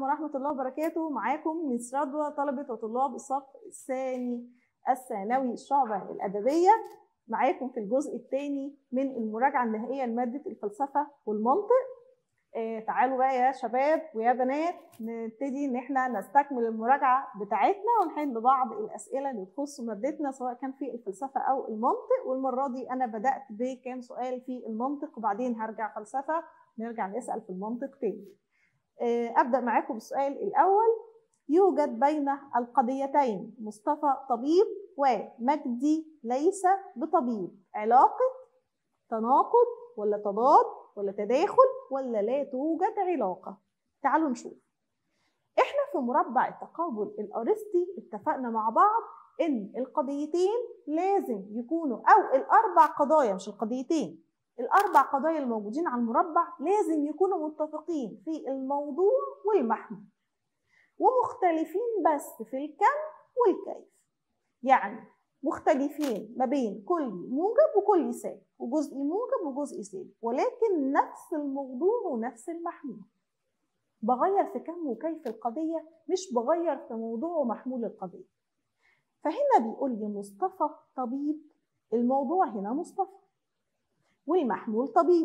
عليكم ورحمة الله وبركاته معاكم ميس رضوى طلبة وطلاب الصف الثاني الثانوي الشعبة الأدبية معاكم في الجزء الثاني من المراجعة النهائية لمادة الفلسفة والمنطق آه تعالوا بقى يا شباب ويا بنات نبتدي ان احنا نستكمل المراجعة بتاعتنا ونحل بعض الأسئلة اللي تخص مادتنا سواء كان في الفلسفة أو المنطق والمرة دي أنا بدأت بكام سؤال في المنطق وبعدين هرجع فلسفة نرجع نسأل في المنطق تاني أبدأ معاكم بالسؤال الأول يوجد بين القضيتين مصطفى طبيب ومجدي ليس بطبيب علاقة تناقض ولا تضاد ولا تداخل ولا لا توجد علاقة تعالوا نشوف احنا في مربع التقابل الأرسطي اتفقنا مع بعض ان القضيتين لازم يكونوا او الاربع قضايا مش القضيتين الاربع قضايا الموجودين على المربع لازم يكونوا متفقين في الموضوع والمحمول ومختلفين بس في الكم والكيف يعني مختلفين ما بين كل موجب وكل سالب وجزء موجب وجزء سالب ولكن نفس الموضوع ونفس المحمول بغير في كم وكيف القضية مش بغير في موضوع ومحمول القضية فهنا بيقول لي مصطفى طبيب الموضوع هنا مصطفى والمحمول طبيب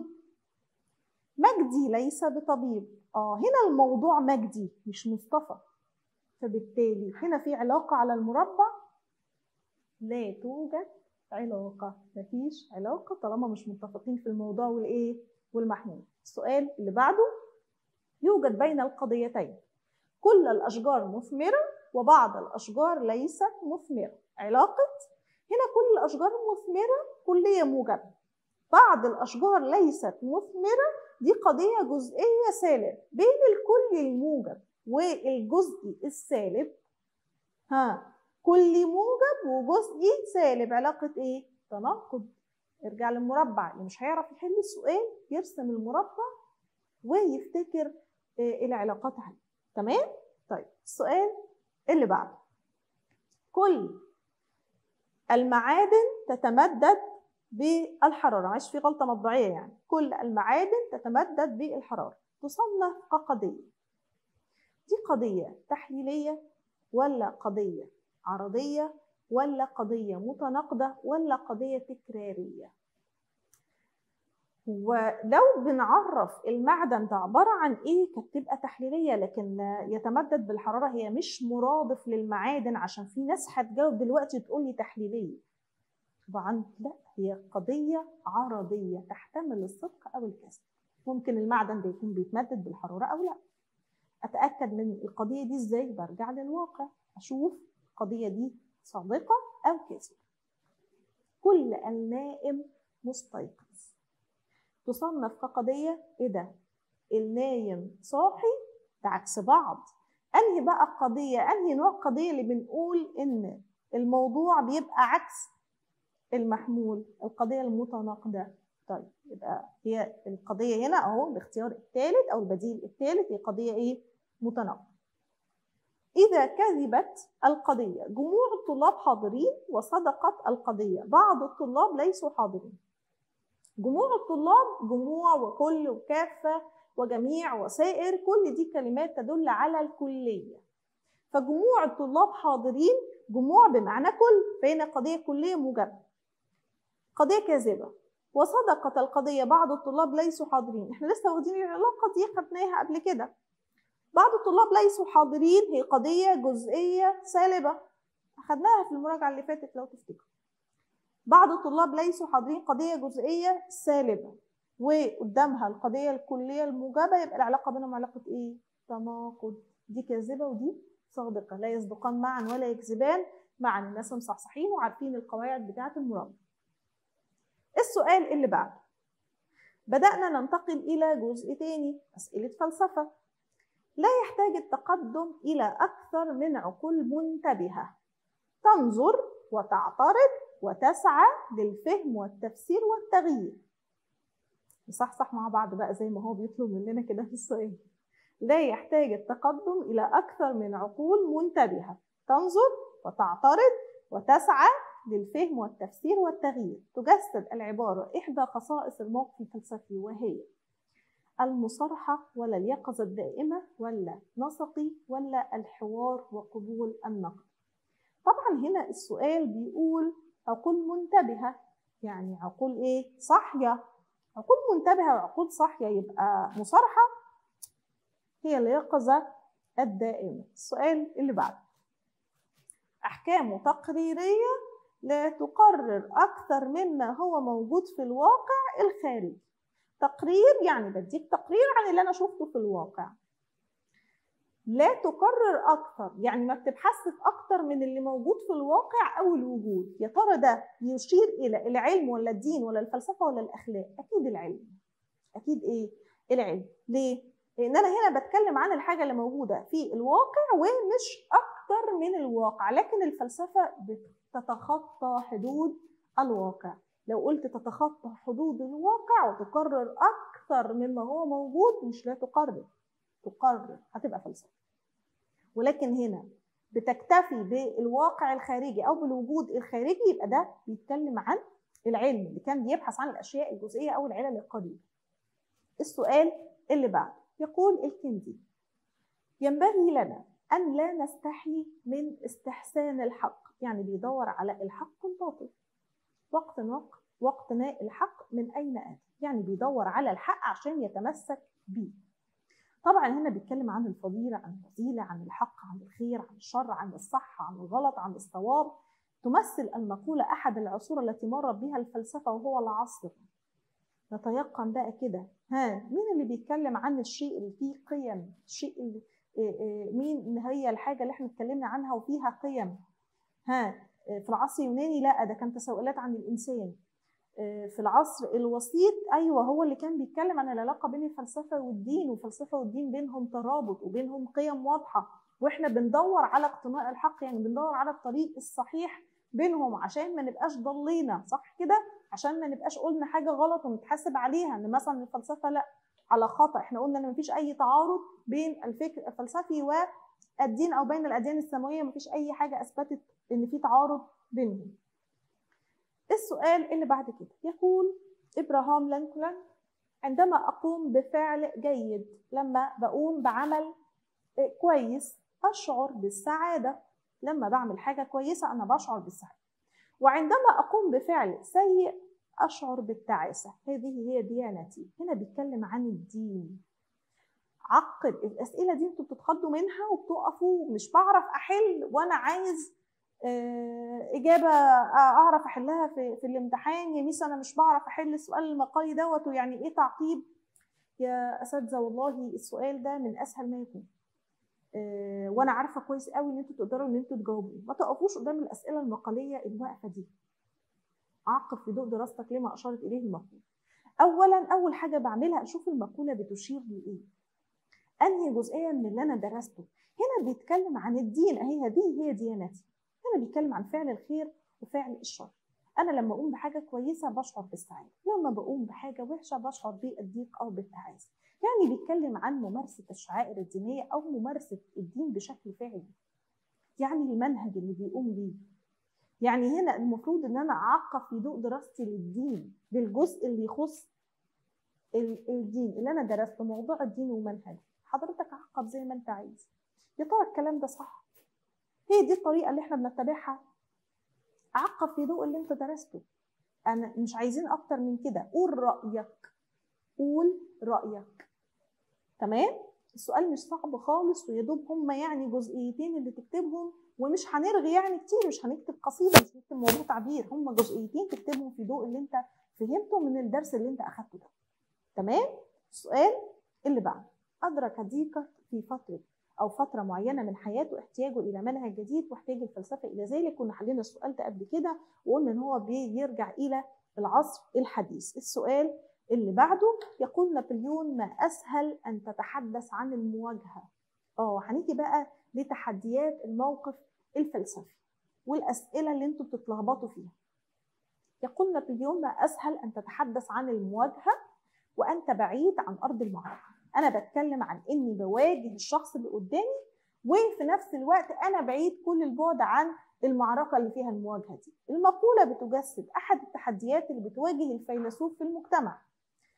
مجدي ليس بطبيب اه هنا الموضوع مجدي مش مصطفى فبالتالي هنا في علاقة على المربع لا توجد علاقة مفيش علاقة طالما مش متفقين في الموضوع والإيه والمحمول السؤال اللي بعده يوجد بين القضيتين كل الأشجار مثمرة وبعض الأشجار ليست مثمرة علاقة هنا كل الأشجار مثمرة كلية موجبة بعض الأشجار ليست مثمرة دي قضية جزئية سالب بين الكل الموجب والجزء السالب ها كل موجب وجزء سالب علاقة ايه؟ تناقض ارجع للمربع اللي مش هيعرف يحل السؤال يرسم المربع ويفتكر إيه العلاقات عليه تمام؟ طيب السؤال اللي بعده كل المعادن تتمدد بالحرارة معلش في غلطة مطبعية يعني كل المعادن تتمدد بالحرارة تصنف كقضية دي قضية تحليلية ولا قضية عرضية ولا قضية متناقضة ولا قضية تكرارية ولو بنعرف المعدن ده عبارة عن ايه كانت تبقى تحليلية لكن يتمدد بالحرارة هي مش مرادف للمعادن عشان في ناس هتجاوب دلوقتي تقول لي تحليلية طبعا لا هي قضية عرضية تحتمل الصدق أو الكذب ممكن المعدن ده يكون بيتمدد بالحرارة أو لا أتأكد من القضية دي إزاي برجع للواقع أشوف القضية دي صادقة أو كاذبة كل النائم مستيقظ تصنف كقضية إيه ده النايم صاحي ده عكس بعض أنهي بقى قضية أنهي نوع قضية اللي بنقول إن الموضوع بيبقى عكس المحمول القضية المتناقضة طيب يبقى هي القضية هنا أهو الاختيار الثالث أو البديل الثالث هي قضية إيه؟ متناقضة. إذا كذبت القضية جموع الطلاب حاضرين وصدقت القضية بعض الطلاب ليسوا حاضرين. جموع الطلاب جموع وكل وكافة وجميع وسائر كل دي كلمات تدل على الكلية. فجموع الطلاب حاضرين جموع بمعنى كل فهنا قضية كلية موجبة. قضية كاذبة وصدقت القضية بعض الطلاب ليسوا حاضرين احنا لسه واخدين العلاقة دي خدناها قبل كده بعض الطلاب ليسوا حاضرين هي قضية جزئية سالبة أخدناها في المراجعة اللي فاتت لو تفتكروا بعض الطلاب ليسوا حاضرين قضية جزئية سالبة وقدامها القضية الكلية الموجبة يبقى العلاقة بينهم علاقة إيه؟ تناقض دي كاذبة ودي صادقة لا يصدقان معا ولا يكذبان معا الناس مصحصحين وعارفين القواعد بتاعة المربع السؤال اللي بعده بدأنا ننتقل إلى جزء تاني أسئلة فلسفة لا يحتاج التقدم إلى أكثر من عقول منتبهة تنظر وتعترض وتسعى للفهم والتفسير والتغيير نصحصح مع بعض بقى زي ما هو بيطلب مننا كده في السؤال لا يحتاج التقدم إلى أكثر من عقول منتبهة تنظر وتعترض وتسعى للفهم والتفسير والتغيير تجسد العبارة إحدى خصائص الموقف الفلسفي وهي المصارحة ولا اليقظة الدائمة ولا نسقي ولا الحوار وقبول النقد طبعا هنا السؤال بيقول عقول منتبهة يعني عقول ايه صاحية عقول منتبهة وعقول صاحية يبقى مصارحة هي اليقظة الدائمة السؤال اللي بعده أحكام تقريرية لا تقرر أكثر مما هو موجود في الواقع الخارجي تقرير يعني بديك تقرير عن اللي أنا شفته في الواقع لا تقرر أكثر يعني ما بتبحث في أكثر من اللي موجود في الواقع أو الوجود يا ترى ده يشير إلى العلم ولا الدين ولا الفلسفة ولا الأخلاق أكيد العلم أكيد إيه العلم ليه لأن أنا هنا بتكلم عن الحاجة اللي موجودة في الواقع ومش أكثر من الواقع لكن الفلسفة بتتخطى حدود الواقع لو قلت تتخطى حدود الواقع وتقرر أكثر مما هو موجود مش لا تقرر تقرر هتبقى فلسفة ولكن هنا بتكتفي بالواقع الخارجي أو بالوجود الخارجي يبقى ده بيتكلم عن العلم اللي كان بيبحث عن الأشياء الجزئية أو العلل القليلة السؤال اللي بعد يقول الكندي ينبغي لنا أن لا نستحي من استحسان الحق يعني بيدور على الحق الباطل وقت وقت وقت ما الحق من أين آتي يعني بيدور على الحق عشان يتمسك بيه طبعا هنا بيتكلم عن الفضيلة عن الفضيلة عن الحق عن الخير عن الشر عن الصح عن الغلط عن الصواب تمثل المقولة أحد العصور التي مرت بها الفلسفة وهو العصر نتيقن بقى كده ها مين اللي بيتكلم عن الشيء اللي فيه قيم الشيء اللي مين هي الحاجة اللي احنا اتكلمنا عنها وفيها قيم ها في العصر اليوناني لا ده كان تساؤلات عن الإنسان في العصر الوسيط ايوه هو اللي كان بيتكلم عن العلاقه بين الفلسفه والدين والفلسفه والدين بينهم ترابط وبينهم قيم واضحه واحنا بندور على اقتناء الحق يعني بندور على الطريق الصحيح بينهم عشان ما نبقاش ضلينا صح كده عشان ما نبقاش قلنا حاجه غلط ونتحاسب عليها ان مثلا الفلسفه لا على خطا احنا قلنا ان مفيش اي تعارض بين الفكر الفلسفي والدين او بين الاديان السماويه مفيش اي حاجه اثبتت ان في تعارض بينهم السؤال اللي بعد كده يقول إبراهام لينكولن عندما أقوم بفعل جيد لما بقوم بعمل كويس أشعر بالسعادة لما بعمل حاجة كويسة أنا بشعر بالسعادة وعندما أقوم بفعل سيء أشعر بالتعاسة هذه هي ديانتي هنا بيتكلم عن الدين عقد الأسئلة دي انتوا بتتخضوا منها وبتقفوا مش بعرف أحل وأنا عايز إجابة أعرف أحلها في, في الامتحان يا ميس أنا مش بعرف أحل السؤال المقالي دوت ويعني إيه تعقيب يا أساتذة والله السؤال ده من أسهل ما يكون وأنا عارفة كويس قوي إن أنتوا تقدروا إن أنتوا تجاوبوا ما تقفوش قدام الأسئلة المقالية الواقفة دي عقب في ضوء دراستك لما أشارت إليه المقولة أولا أول حاجة بعملها أشوف المقولة بتشير لإيه أنهي جزئية من اللي أنا درسته هنا بيتكلم عن الدين أهي هذه هي ديانتي هنا بيتكلم عن فعل الخير وفعل الشر انا لما اقوم بحاجه كويسه بشعر بالسعاده لما بقوم بحاجه وحشه بشعر بالضيق او بالتعاسه يعني بيتكلم عن ممارسه الشعائر الدينيه او ممارسه الدين بشكل فعلي يعني المنهج اللي بيقوم بيه يعني هنا المفروض ان انا اعقب في ضوء دراستي للدين للجزء اللي يخص الدين اللي انا درسته موضوع الدين ومنهج حضرتك عقب زي ما انت عايز يا ترى الكلام ده صح هي دي الطريقه اللي احنا بنتبعها عقب في ضوء اللي انت درسته انا مش عايزين اكتر من كده قول رايك قول رايك تمام السؤال مش صعب خالص ويا دوب هم يعني جزئيتين اللي تكتبهم ومش هنرغي يعني كتير مش هنكتب قصيده مش هنكتب موضوع تعبير هم جزئيتين تكتبهم في ضوء اللي انت فهمته من الدرس اللي انت اخدته ده تمام السؤال اللي بعد ادرك ديكارت في فتره او فتره معينه من حياته احتياجه الى منهج جديد واحتاج الفلسفه الى ذلك كنا حلينا السؤال ده قبل كده وقلنا ان هو بيرجع الى العصر الحديث السؤال اللي بعده يقول نابليون ما اسهل ان تتحدث عن المواجهه اه هنيجي بقى لتحديات الموقف الفلسفي والاسئله اللي انتوا بتتلخبطوا فيها يقول نابليون ما اسهل ان تتحدث عن المواجهه وانت بعيد عن ارض المعركه انا بتكلم عن اني بواجه الشخص اللي قدامي وفي نفس الوقت انا بعيد كل البعد عن المعركه اللي فيها المواجهه دي المقوله بتجسد احد التحديات اللي بتواجه الفيلسوف في المجتمع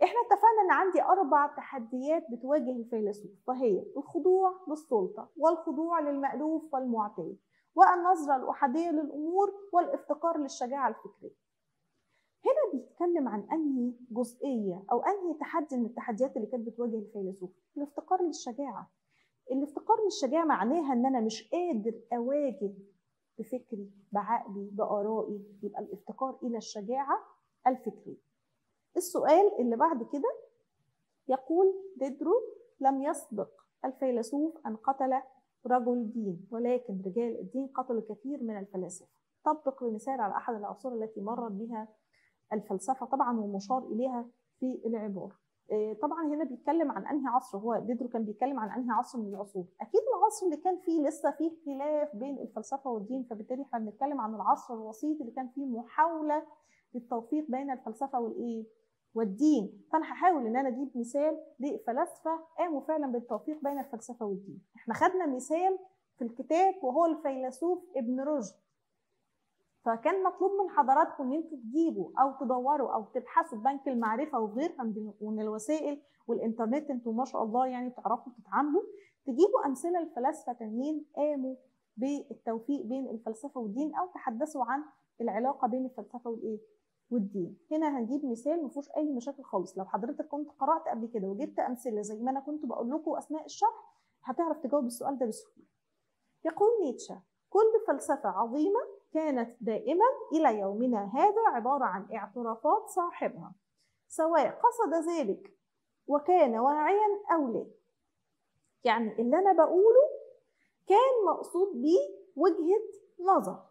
احنا اتفقنا ان عندي اربع تحديات بتواجه الفيلسوف وهي الخضوع للسلطه والخضوع للمالوف والمعتاد والنظره الاحاديه للامور والافتقار للشجاعه الفكريه هنا بيتكلم عن انهي جزئيه او انهي تحدي من التحديات اللي كانت بتواجه الفيلسوف الافتقار للشجاعه الافتقار للشجاعه معناها ان انا مش قادر اواجه بفكري بعقلي بارائي يبقى الافتقار الى الشجاعه الفكريه السؤال اللي بعد كده يقول ديدرو لم يسبق الفيلسوف أن قتل رجل دين ولكن رجال الدين قتلوا كثير من الفلاسفة طبق بمثال على أحد العصور التي مرت بها الفلسفة طبعا ومشار إليها في العبارة طبعا هنا بيتكلم عن انهي عصر هو ديدرو كان بيتكلم عن انهي عصر من العصور اكيد العصر اللي كان فيه لسه فيه خلاف بين الفلسفه والدين فبالتالي احنا بنتكلم عن العصر الوسيط اللي كان فيه محاوله للتوفيق بين الفلسفه والايه والدين فانا هحاول ان انا اجيب مثال لفلاسفه قاموا فعلا بالتوفيق بين الفلسفه والدين احنا خدنا مثال في الكتاب وهو الفيلسوف ابن رشد فكان مطلوب من حضراتكم ان انتوا تجيبوا او تدوروا او تبحثوا في بنك المعرفه وغيرها من الوسائل والانترنت انتوا ما شاء الله يعني بتعرفوا تتعاملوا تجيبوا امثله لفلاسفه تانيين قاموا بالتوفيق بين الفلسفه والدين او تحدثوا عن العلاقه بين الفلسفه والايه والدين هنا هنجيب مثال ما فيهوش اي مشاكل خالص لو حضرتك كنت قرات قبل كده وجبت امثله زي ما انا كنت بقول لكم اثناء الشرح هتعرف تجاوب السؤال ده بسهوله يقول نيتشه كل فلسفه عظيمه كانت دائما الى يومنا هذا عباره عن اعترافات صاحبها سواء قصد ذلك وكان واعيا او لا يعني اللي انا بقوله كان مقصود بيه وجهه نظر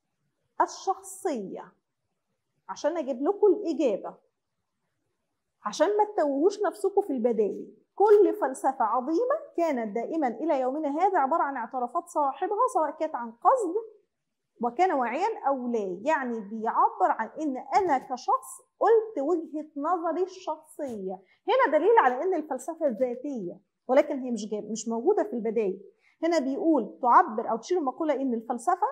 الشخصيه عشان اجيب لكم الاجابه عشان ما تتوهوش نفسكم في البدايل كل فلسفه عظيمه كانت دائما الى يومنا هذا عباره عن اعترافات صاحبها سواء كانت عن قصد وكان واعيا او لا يعني بيعبر عن ان انا كشخص قلت وجهه نظري الشخصيه هنا دليل على ان الفلسفه ذاتيه ولكن هي مش جاب مش موجوده في البدايه هنا بيقول تعبر او تشير المقوله ان الفلسفه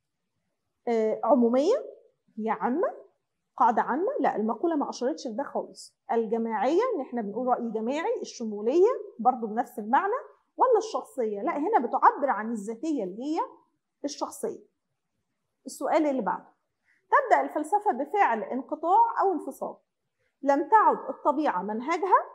عموميه هي عامه قاعدة عامة لا المقولة ما أشارتش لده خالص الجماعية إن إحنا بنقول رأي جماعي الشمولية برضو بنفس المعنى ولا الشخصية لا هنا بتعبر عن الذاتية اللي هي الشخصية السؤال اللي بعده تبدأ الفلسفة بفعل انقطاع أو انفصال لم تعد الطبيعة منهجها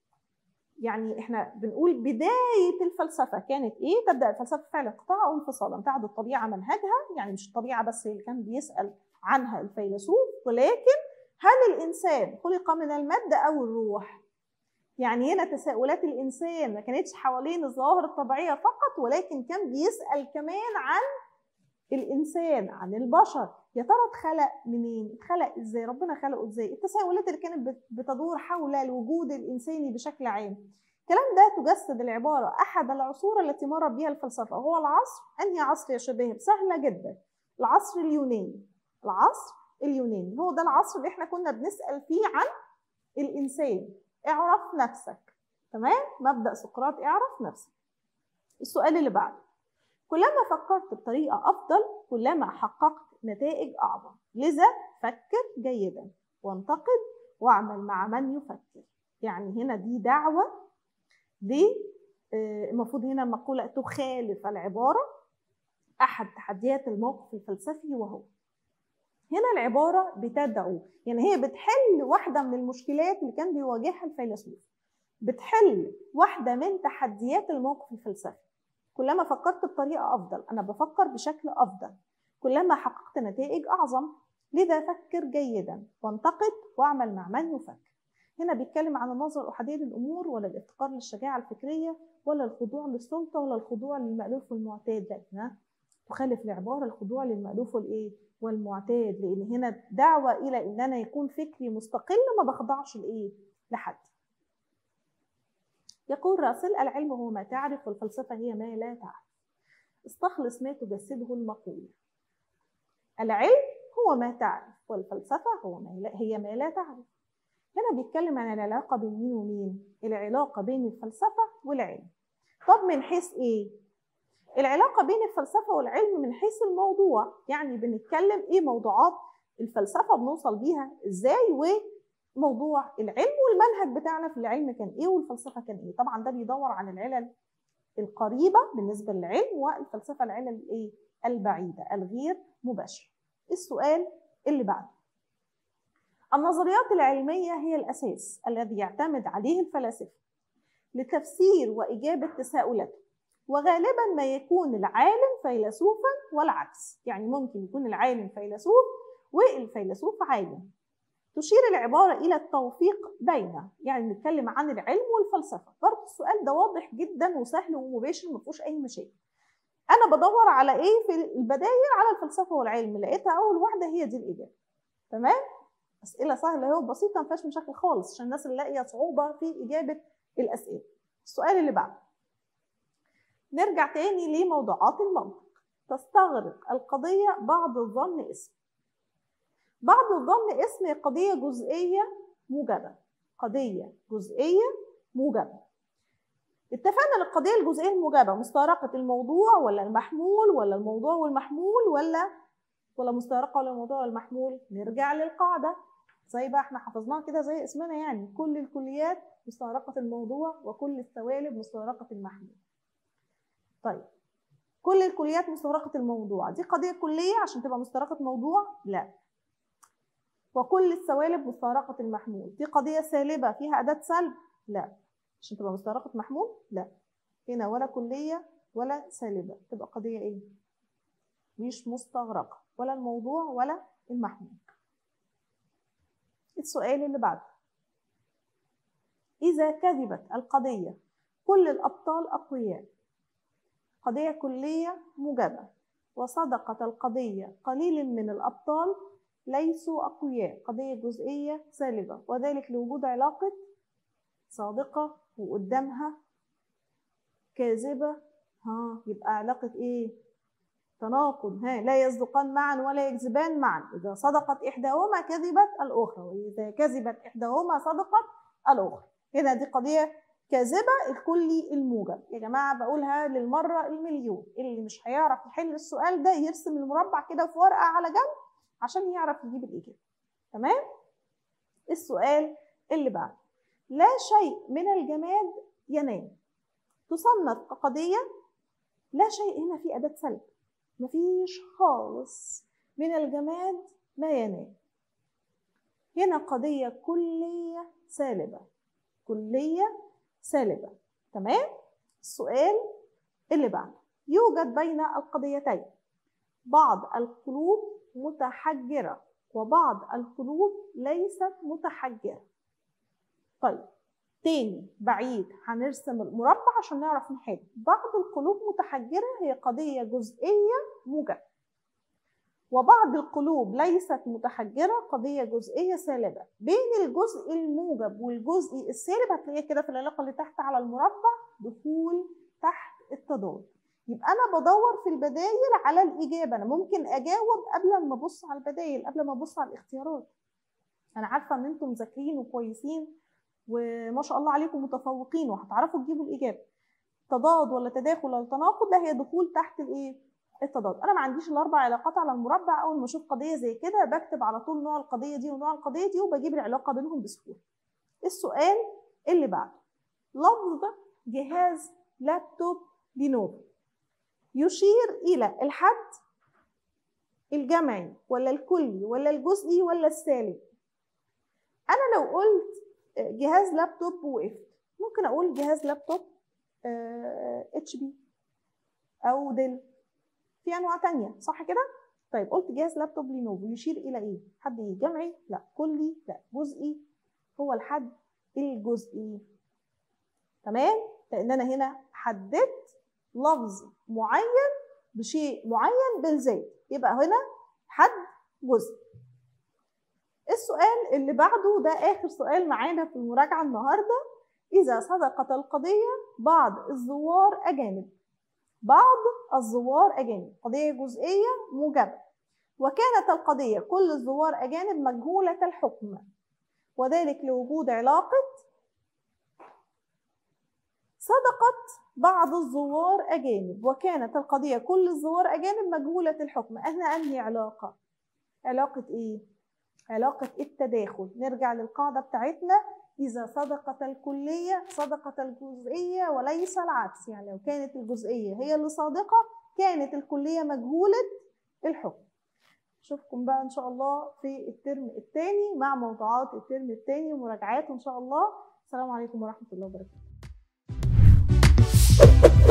يعني احنا بنقول بداية الفلسفة كانت ايه؟ تبدأ الفلسفة بفعل انقطاع أو انفصال لم تعد الطبيعة منهجها يعني مش الطبيعة بس اللي كان بيسأل عنها الفيلسوف ولكن هل الإنسان خلق من المادة أو الروح؟ يعني هنا تساؤلات الإنسان ما كانتش حوالين الظواهر الطبيعية فقط ولكن كان بيسأل كمان عن الإنسان عن البشر يا ترى اتخلق منين؟ اتخلق ازاي؟ ربنا خلقه ازاي؟ التساؤلات اللي كانت بتدور حول الوجود الإنساني بشكل عام الكلام ده تجسد العبارة أحد العصور التي مرت بها الفلسفة هو العصر أنهي عصر يا شباب؟ سهلة جدا العصر اليوناني العصر اليوناني هو ده العصر اللي احنا كنا بنسأل فيه عن الإنسان اعرف نفسك تمام مبدأ سقراط اعرف نفسك السؤال اللي بعده كلما فكرت بطريقة أفضل كلما حققت نتائج أعظم لذا فكر جيدا وانتقد واعمل مع من يفكر يعني هنا دي دعوة دي المفروض هنا مقولة تخالف العبارة أحد تحديات الموقف الفلسفي وهو هنا العبارة بتدعو يعني هي بتحل واحدة من المشكلات اللي كان بيواجهها الفيلسوف بتحل واحدة من تحديات الموقف الفلسفي كلما فكرت بطريقة أفضل أنا بفكر بشكل أفضل كلما حققت نتائج أعظم لذا فكر جيدا وانتقد واعمل مع من يفكر هنا بيتكلم عن النظرة الأحادية للأمور ولا الافتقار للشجاعة الفكرية ولا الخضوع للسلطة ولا الخضوع للمألوف والمعتاد لا تخالف العبارة الخضوع للمألوف والإيه والمعتاد لأن هنا دعوة إلى إن أنا يكون فكري مستقل ما بخضعش لإيه لحد يقول راسل العلم هو ما تعرف والفلسفة هي ما لا تعرف استخلص ما تجسده المقولة العلم هو ما تعرف والفلسفة هو ما لا هي ما لا تعرف هنا بيتكلم عن العلاقة بين مين ومين العلاقة بين الفلسفة والعلم طب من حيث ايه العلاقة بين الفلسفة والعلم من حيث الموضوع يعني بنتكلم ايه موضوعات الفلسفة بنوصل بيها ازاي و... موضوع العلم والمنهج بتاعنا في العلم كان ايه والفلسفه كان ايه طبعا ده بيدور عن العلل القريبه بالنسبه للعلم والفلسفه العلل الايه البعيده الغير مباشره السؤال اللي بعده النظريات العلميه هي الاساس الذي يعتمد عليه الفلاسفه لتفسير واجابه تساؤلاته وغالبا ما يكون العالم فيلسوفا والعكس يعني ممكن يكون العالم فيلسوف والفيلسوف عالم تشير العبارة إلى التوفيق بين يعني نتكلم عن العلم والفلسفة برضه السؤال ده واضح جدا وسهل ومباشر ما فيهوش أي مشاكل أنا بدور على إيه في البدايل على الفلسفة والعلم لقيتها أول واحدة هي دي الإجابة تمام أسئلة سهلة اهي وبسيطة ما فيهاش مشاكل خالص عشان الناس اللي لاقية صعوبة في إجابة الأسئلة السؤال اللي بعده نرجع تاني لموضوعات المنطق تستغرق القضية بعض الظن اسم بعض الظن اسم قضية جزئية موجبة قضية جزئية موجبة اتفقنا ان القضية الجزئية الموجبة مستغرقة الموضوع ولا المحمول ولا الموضوع والمحمول ولا ولا مستغرقة ولا الموضوع والمحمول نرجع للقاعدة زي بقى احنا حفظناها كده زي اسمنا يعني كل الكليات مستغرقة الموضوع وكل الثوالب مستغرقة المحمول طيب كل الكليات مستغرقة الموضوع دي قضية كلية عشان تبقى مستغرقة موضوع لا وكل الثوالب مستغرقة المحمول دي قضية سالبة فيها أداة سلب لا عشان تبقى مستغرقة محمول لا هنا ولا كلية ولا سالبة تبقى قضية ايه مش مستغرقة ولا الموضوع ولا المحمول السؤال اللي بعده إذا كذبت القضية كل الأبطال أقوياء قضية كلية موجبة وصدقت القضية قليل من الأبطال ليسوا أقوياء قضية جزئية سالبة وذلك لوجود علاقة صادقة وقدامها كاذبة ها يبقى علاقة إيه؟ تناقض ها لا يصدقان معا ولا يكذبان معا إذا صدقت إحداهما كذبت الأخرى وإذا كذبت إحداهما صدقت الأخرى هنا دي قضية كاذبة الكلي الموجب يا جماعة بقولها للمرة المليون اللي مش هيعرف يحل السؤال ده يرسم المربع كده في ورقة على جنب عشان يعرف يجيب الإجابة تمام السؤال اللي بعد لا شيء من الجماد ينام تصنف كقضية لا شيء هنا في أداة سلب مفيش خالص من الجماد ما ينام هنا قضية كلية سالبة كلية سالبة تمام السؤال اللي بعده يوجد بين القضيتين بعض القلوب متحجرة وبعض القلوب ليست متحجرة طيب تاني بعيد هنرسم المربع عشان نعرف نحل بعض القلوب متحجرة هي قضية جزئية موجبة وبعض القلوب ليست متحجرة قضية جزئية سالبة بين الجزء الموجب والجزء السالب هتلاقيها كده في العلاقة اللي تحت على المربع دخول تحت التضاد يبقى انا بدور في البدايل على الاجابه انا ممكن اجاوب قبل ما ابص على البدايل قبل ما ابص على الاختيارات انا عارفه ان انتم مذاكرين وكويسين وما شاء الله عليكم متفوقين وهتعرفوا تجيبوا الاجابه تضاد ولا تداخل ولا تناقض ده هي دخول تحت الايه التضاد انا ما عنديش الاربع علاقات على المربع اول ما اشوف قضيه زي كده بكتب على طول نوع القضيه دي ونوع القضيه دي وبجيب العلاقه بينهم بسهوله السؤال اللي بعده لفظ جهاز لابتوب لينوفو يشير إلى الحد الجمعي ولا الكلي ولا الجزئي ولا السالب أنا لو قلت جهاز لابتوب وقفت ممكن أقول جهاز لابتوب اتش بي أو ديل في أنواع تانية صح كده؟ طيب قلت جهاز لابتوب لينوفو يشير إلى إيه؟ حد إيه؟ جمعي؟ لا كلي؟ لا جزئي هو الحد الجزئي تمام؟ لأن أنا هنا حددت لفظ معين بشيء معين بالزيت يبقى هنا حد جزء السؤال اللي بعده ده آخر سؤال معانا في المراجعة النهاردة إذا صدقت القضية بعض الزوار أجانب بعض الزوار أجانب قضية جزئية موجبة وكانت القضية كل الزوار أجانب مجهولة الحكم وذلك لوجود علاقة صدقت بعض الزوار أجانب وكانت القضية كل الزوار أجانب مجهولة الحكم أهنا أنهي علاقة علاقة إيه؟ علاقة التداخل نرجع للقاعدة بتاعتنا إذا صدقت الكلية صدقت الجزئية وليس العكس يعني لو كانت الجزئية هي اللي صادقة كانت الكلية مجهولة الحكم اشوفكم بقى ان شاء الله في الترم الثاني مع موضوعات الترم الثاني ومراجعات ان شاء الله السلام عليكم ورحمه الله وبركاته